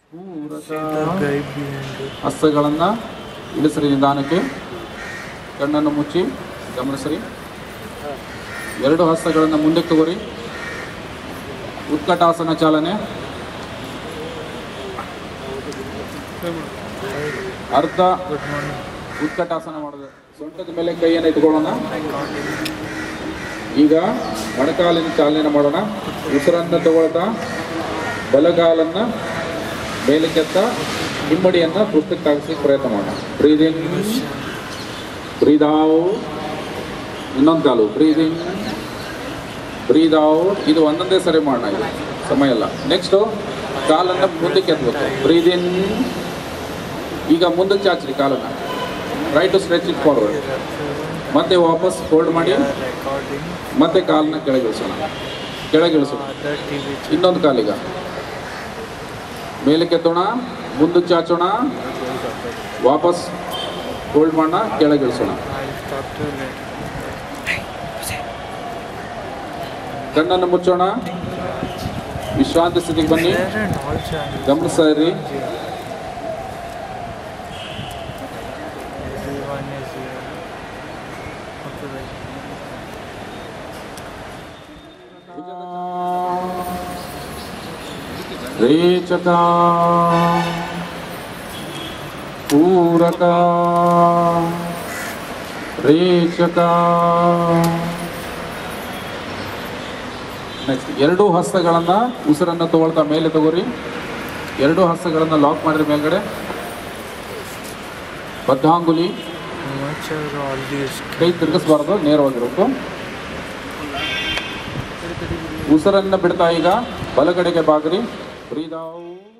ಹಸ್ತಗಳನ್ನು ಇಳಿಸ್ರಿ ನಿಧಾನಕ್ಕೆ ಕಣ್ಣನ್ನು ಮುಚ್ಚಿ ಗಮನಿಸ್ರಿ ಎರಡು ಹಸ್ತಗಳನ್ನು ಮುಂದೆ ತಗೋರಿ ಉತ್ಕಟಾಸನ ಚಾಲನೆ ಅರ್ಧ ಉತ್ಕಟಾಸನ ಮಾಡೋದು ಸೊಂಟದ ಮೇಲೆ ಕೈಯನ್ನು ಇಟ್ಕೊಳ್ಳೋಣ ಈಗ ಮೊಣಕಾಲಿನ ಚಾಲನೆ ಮಾಡೋಣ ಉಸಿರನ್ನು ತಗೊಳ್ತಾ ಬಲಗಾಲನ್ನ ಮೇಲಕ್ಕೆತ್ತ ಹಿಮ್ಮಡಿಯನ್ನ ಪುಸ್ತಕ ತಾಗಿಸ್ಲಿಕ್ಕೆ ಪ್ರಯತ್ನ ಮಾಡೋಣ ಬ್ರೀದಿಂಗ್ ಬ್ರೀದ್ ಔಟ್ ಇನ್ನೊಂದು ಕಾಲು ಬ್ರೀದಿಂಗ್ ಬ್ರೀದ್ ಔಟ್ ಇದು ಒಂದೊಂದೇ ಸರಿ ಮಾಡೋಣ ಇದು ಸಮಯ ಇಲ್ಲ ನೆಕ್ಸ್ಟು ಕಾಲನ್ನು ಮುಂದಕ್ಕೆ ಎತ್ತಬೇಕು ಬ್ರೀದ್ ಇನ್ ಈಗ ಮುಂದಕ್ಕೆ ಚಾಚ್ರಿ ಕಾಲನ್ನು try to stretch it forward ಮತ್ತೆ ವಾಪಸ್ ಫೋಲ್ಡ್ ಮಾಡಿ ಮತ್ತೆ ಕಾಲನ್ನ ಕೆಳಗಿಳಿಸೋಣ ಕೆಳಗಿಳಿಸೋಣ ಇನ್ನೊಂದು ಕಾಲಿಗ ಮೇಲಕ್ಕೆ ಎತ್ತೋಣ ಮುಂದಕ್ಕೆ ಚಾಚೋಣ ವಾಪಸ್ ಫೋಲ್ಡ್ ಮಾಡೋಣ ಕೆಳಗಿಳಿಸೋಣ ಕಣ್ಣನ್ನು ಮುಚ್ಚೋಣ ವಿಶ್ರಾಂತಿ ಸ್ಥಿತಿಗೆ ಬನ್ನಿ ಗಮನಿಸ್ತಾ ಇರ್ರಿ ರೇಚಕ ಪೂರಕ ರೇಚಕ ನೆಕ್ಸ್ಟ್ ಎರಡೂ ಹಸ್ತಗಳನ್ನು ಉಸಿರನ್ನು ತಗೊಳ್ತಾ ಮೇಲೆ ತಗೋರಿ ಎರಡೂ ಹಸ್ತಗಳನ್ನು ಲಾಕ್ ಮಾಡಿರಿ ಮೇಲ್ಗಡೆ ಬದ್ಧಾಂಗುಲಿ ಕೈ ತಿರುಗಿಸ್ಬಾರ್ದು ನೇರವಾಗಿರಬೇಕು ಉಸಿರನ್ನು ಬಿಡ್ತಾ ಈಗ ಬಲಗಡೆಗೆ ಬಾಗ್ರಿ ಬ್ರೀದ್ ಔಟ್